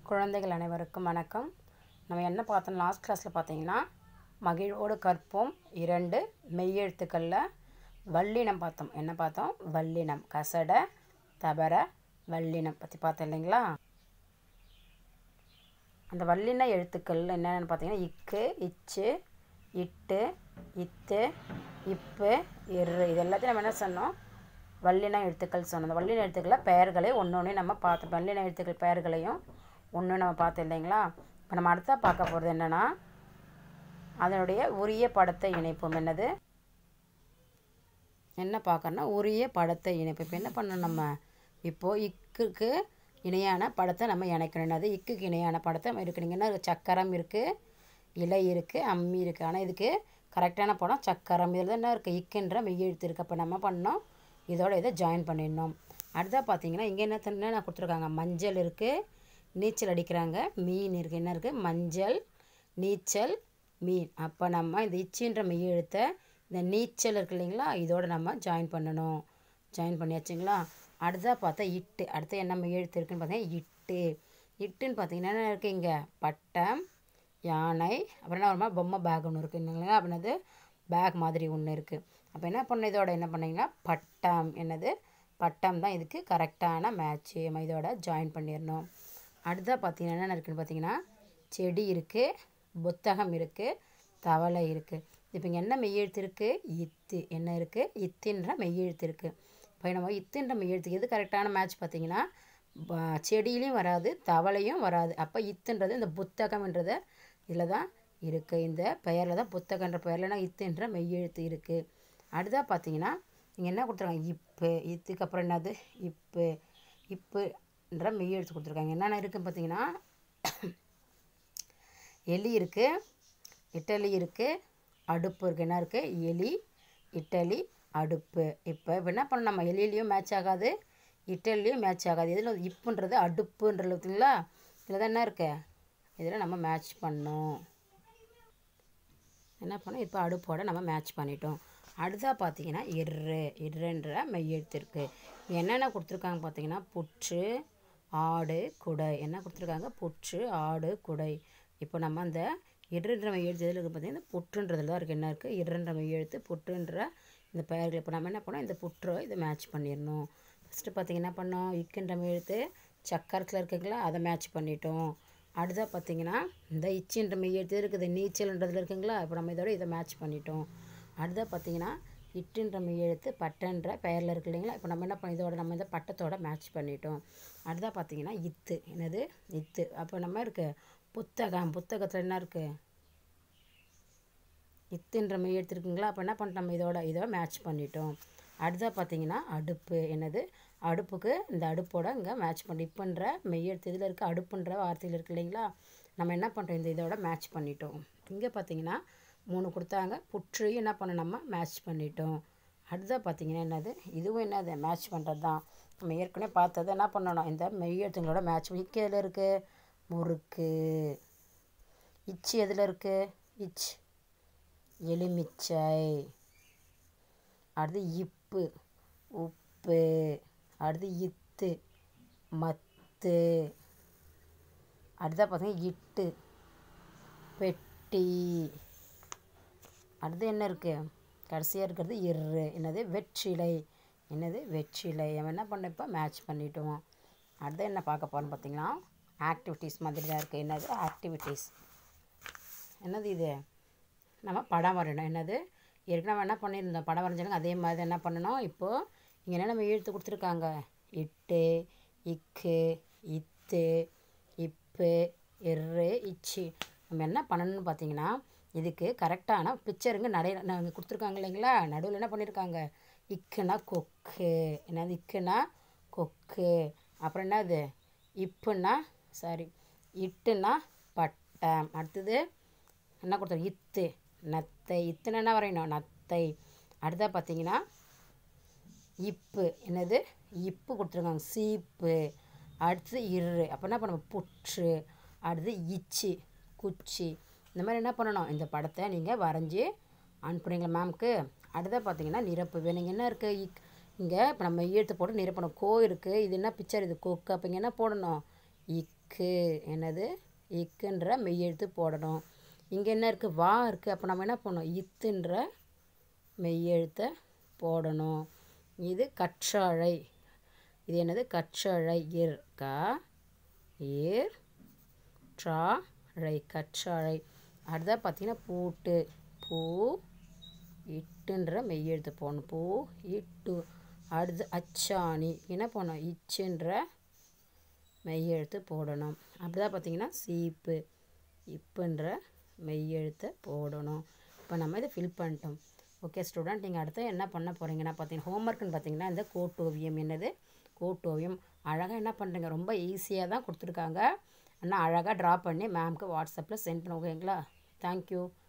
குழந்தைகள் அனைவருக்கும் வணக்கம் நம்ம என்ன பார்த்தோம் லாஸ்ட் கிளாஸில் பார்த்தீங்கன்னா மகிழ்வோடு கற்போம் இரண்டு மெய்யெழுத்துக்களில் வல்லினம் பார்த்தோம் என்ன பார்த்தோம் வல்லினம் கசட தபர வல்லினம் பற்றி பார்த்தோம் இல்லைங்களா அந்த வல்லின எழுத்துக்கள் என்னென்னு பார்த்தீங்கன்னா இக்கு இச்சு இட்டு இத்து இப்பு இரு இது எல்லாத்தையும் நம்ம என்ன சொன்னோம் வல்லின எழுத்துக்கள் சொன்னோம் அந்த வல்லின எழுத்துக்களை பெயர்களை ஒன்று ஒன்று நம்ம பார்த்தோம் வல்லின எழுத்துக்கள் பெயர்களையும் ஒன்று நம்ம பார்த்தோம் இல்லைங்களா இப்போ நம்ம அடுத்தா பார்க்க போகிறது என்னென்னா அதனுடைய உரிய படத்தை இணைப்போம் என்னது என்ன பார்க்கறோன்னா உரிய படத்தை இணைப்பு இப்போ என்ன பண்ணணும் நம்ம இப்போது இக்குக்கு இணையான படத்தை நம்ம இணைக்கணும் என்னது இக்குக்கு இணையான படத்தை நம்ம இருக்கணுங்கன்னா சக்கரம் இருக்குது இலை இருக்குது அம்மி இருக்குது ஆனால் இதுக்கு கரெக்டான படம் சக்கரம் இதில் என்ன இருக்குது இக்குன்ற மெய்யெழுத்து இருக்குது அப்போ நம்ம பண்ணோம் இதோட இதை ஜாயின் பண்ணிடணும் அடுத்தா பார்த்தீங்கன்னா இங்கே என்ன என்ன கொடுத்துருக்காங்க மஞ்சள் இருக்குது நீச்சல் அடிக்கிறாங்க மீன் இருக்குது என்ன இருக்குது மஞ்சள் நீச்சல் மீன் அப்போ நம்ம இந்த இச்சின்ற மெய்யெழுத்தை இந்த நீச்சல் இருக்கு இல்லைங்களா இதோட நம்ம ஜாயின் பண்ணணும் ஜாயின் பண்ணியாச்சுங்களா அடுத்ததாக பார்த்தா இட்டு அடுத்து என்ன மெய்யெழுத்து இருக்குன்னு பார்த்தீங்கன்னா இட்டு இட்டுன்னு பார்த்தீங்கன்னா என்ன இருக்குது இங்கே பட்டம் யானை அப்புறம் என்ன வருமா பொம்மை பேக் ஒன்று இருக்குது இல்லைங்களா அப்படின்னது பேக் மாதிரி ஒன்று இருக்குது அப்போ என்ன பண்ண இதோட என்ன பண்ணீங்கன்னா பட்டம் என்னது பட்டம் தான் இதுக்கு கரெக்டான மேட்ச்சு நம்ம இதோட ஜாயின் பண்ணிடணும் அடுத்ததாக பார்த்தீங்கன்னா என்ன இருக்குன்னு பார்த்தீங்கன்னா செடி இருக்குது புத்தகம் இருக்குது தவளை இருக்குது இப்போ இங்கே என்ன மெய்யெழுத்து இருக்குது இத்து என்ன இருக்குது இத்துன்ற மெய்யெழுத்து இருக்குது இப்போ நம்ம இத்துன்ற மெய்யெழுத்துக்கு எது கரெக்டான மேட்ச் பார்த்தீங்கன்னா ப- செடியிலையும் வராது தவளையும் வராது அப்போ இத்துன்றது இந்த புத்தகம்ன்றது இதில் தான் இருக்குது இந்த பெயரில் தான் புத்தகன்ற பெயரில் இத்துன்ற மெய்யெழுத்து இருக்குது அடுத்தா பார்த்தீங்கன்னா இங்கே என்ன கொடுத்துருக்காங்க இப்பு இத்துக்கு அப்புறம் என்னது இப்பு இப்புன்ற மெய்யெழுத்து கொடுத்துருக்காங்க என்னென்ன இருக்குன்னு பார்த்தீங்கன்னா எலி இருக்குது இட்டலி இருக்குது அடுப்பு இருக்குது என்ன இருக்குது எலி இட்டலி அடுப்பு இப்போ இப்போ என்ன பண்ணணும் நம்ம எலியிலையும் மேட்ச் ஆகாது இட்டலிலையும் மேட்ச் ஆகாது இதில் இப்புன்றது அடுப்புன்றது இருக்குங்களா இதில் தான் என்ன இருக்கு இதில் நம்ம மேட்ச் பண்ணோம் என்ன பண்ணோம் இப்போ அடுப்போட நம்ம மேட்ச் பண்ணிட்டோம் அடுத்தா பார்த்தீங்கன்னா இரு இருன்ற மெய்யெழுத்து இருக்குது என்னென்ன கொடுத்துருக்காங்க பார்த்தீங்கன்னா புற்று ஆடு குடை என்ன கொடுத்துருக்காங்க புற்று ஆடு குடை இப்போ நம்ம அந்த இருன்ற மெய்யெழுத்து எதில் இருக்குது பார்த்தீங்கன்னா இந்த புற்றுன்றதுல தான் இருக்குது என்ன இருக்குது இருன்ற மெய்யெழுத்து புற்றுன்ற இந்த பெயர்கள் இப்போ நம்ம என்ன பண்ணோம் இந்த புற்றோ இதை மேட்ச் பண்ணிடணும் ஃபஸ்ட்டு பார்த்தீங்கன்னா என்ன பண்ணோம் இக்குன்ற மெய்யெழுத்து சக்கரத்தில் இருக்குங்களா அதை மேட்ச் பண்ணிட்டோம் அடுத்தா பார்த்தீங்கன்னா இந்த இச்சின்ற மெய்யெழுத்து இருக்குது நீச்சல்ன்றதுல இருக்குங்களா இப்போ நம்ம இதோட இதை மேட்ச் பண்ணிட்டோம் அடுத்தா பார்த்தீங்கன்னா இட்டுன்ற மெய்யெழுத்து பட்டன்ற பெயரில் இருக்கு இல்லைங்களா இப்போ நம்ம என்ன பண்ணி இதோட நம்ம இந்த பட்டத்தோட மேட்ச் பண்ணிட்டோம் அடுத்தா பார்த்தீங்கன்னா இத்து என்னது இத்து அப்போ நம்ம இருக்கு புத்தகம் புத்தகத்தில் என்ன இருக்குது இத்துன்ற மெய்யெழுத்து இருக்குங்களா அப்போ என்ன பண்ணிட்டோம் நம்ம இதோட இதோட மேட்ச் பண்ணிட்டோம் அடுத்தா பார்த்தீங்கன்னா அடுப்பு என்னது அடுப்புக்கு இந்த அடுப்போட இங்கே மேட்ச் பண்ணி இப்போன்ற மெய்யெழுத்து இதில் இருக்க அடுப்புன்ற வார்த்தையில் இருக்கு இல்லைங்களா நம்ம என்ன பண்ணுறோம் இந்த இதோட மேட்ச் பண்ணிட்டோம் இங்கே பார்த்தீங்கன்னா மூணு கொடுத்தாங்க புற்றையும் என்ன பண்ண நம்ம மேட்ச் பண்ணிட்டோம் அடுத்தா பார்த்தீங்கன்னா என்னது இதுவும் என்னது மேட்ச் பண்ணுறது தான் நம்ம ஏற்கனவே பார்த்தது என்ன பண்ணணும் இந்த மெய்யெழுத்துங்களோட மேட்ச் இக்கு எதில் இருக்குது முறுக்கு இச்சு எதில் இருக்குது இச் எலுமிச்சை அடுத்து இப்பு உப்பு அடுத்து இத்து மத்து அடுத்தா பார்த்தீங்கன்னா இட்டு பெட்டி அடுத்து என்ன இருக்குது கடைசியாக இருக்கிறது இரு என்னது வெற்றிலை என்னது வெற்றிலை அவன் என்ன பண்ண இப்போ மேட்ச் பண்ணிட்டோம் அடுத்து என்ன பார்க்க போகிறோம்னு பார்த்தீங்கன்னா ஆக்டிவிட்டீஸ் மாதிரி தான் இருக்குது என்னது ஆக்டிவிட்டீஸ் என்னது இது நம்ம படம் வரையணும் என்னது ஏற்கனவே என்ன பண்ணியிருந்தோம் படம் வரைஞ்சாலும் அதே மாதிரி தான் என்ன பண்ணணும் இப்போது இங்கே என்ன நம்ம எழுத்து கொடுத்துருக்காங்க இட்டு இக்கு இத்து இப்பு இரு இச்சு நம்ம என்ன பண்ணணும்னு பார்த்தீங்கன்னா இதுக்கு கரெக்டான பிக்சருங்க நடை நாங்கள் கொடுத்துருக்காங்க இல்லைங்களா நடுவில் என்ன பண்ணியிருக்காங்க இக்குன்னா கொக்கு என்னது இக்குன்னா கொக்கு அப்புறம் என்னது இப்புன்னா சாரி இட்டுன்னா பட்டம் அடுத்தது என்ன கொடுத்தாங்க இத்து நத்தை இத்துன்னு என்ன வரையணும் நத்தை அடுத்தா பார்த்தீங்கன்னா இப்பு என்னது இப்பு கொடுத்துருக்காங்க சீப்பு அடுத்து இரு அப்போ என்ன பண்ணுவோம் புற்று அடுத்து இச்சி குச்சி இந்த மாதிரி என்ன பண்ணணும் இந்த படத்தை நீங்கள் வரைஞ்சி அனுப்புனீங்களா மேம்க்கு அடுத்தா பார்த்தீங்கன்னா நிரப்பு நீங்கள் என்ன இருக்குது இக் இங்கே இப்போ நம்ம ஈர்த்து போட்டு நிரப்பணும் கோ இருக்குது இது என்ன பிக்சர் இது கொக்கு அப்போ இங்கே என்ன போடணும் இக்கு என்னது இக்குன்ற மெய்யெழுத்து போடணும் இங்கே என்ன இருக்குது வா இருக்குது அப்போ நம்ம என்ன பண்ணணும் இத்துன்ற மெய்யெழுத்தை போடணும் இது கற்றாழை இது என்னது கற்றாழை இர் க இர் ட்ரா ழை கற்றாழை அடுத்தது பார்த்தீங்கன்னா பூட்டு பூ இட்டுன்ற மெய்யெழுத்து போடணும் பூ இட்டு அடுத்து அச்சாணி என்ன பண்ணணும் இச்சுன்ற மெய்யெழுத்து போடணும் அப்படிதான் பார்த்தீங்கன்னா சீப்பு இப்புன்ற மெய்யெழுத்தை போடணும் இப்போ நம்ம இதை ஃபில் பண்ணிட்டோம் ஓகே ஸ்டூடெண்ட் நீங்கள் அடுத்து என்ன பண்ண போகிறீங்கன்னா பார்த்தீங்கன்னா ஹோம்ஒர்க்குன்னு பார்த்தீங்கன்னா இந்த கோட்டோவியம் என்னது கோட்டோவியம் அழகாக என்ன பண்ணுறீங்க ரொம்ப ஈஸியாக தான் கொடுத்துருக்காங்க ஆனால் அழகாக ட்ரா பண்ணி மேம்க்கு வாட்ஸ்அப்பில் சென்ட் பண்ண ஓகேங்களா தேங்க்யூ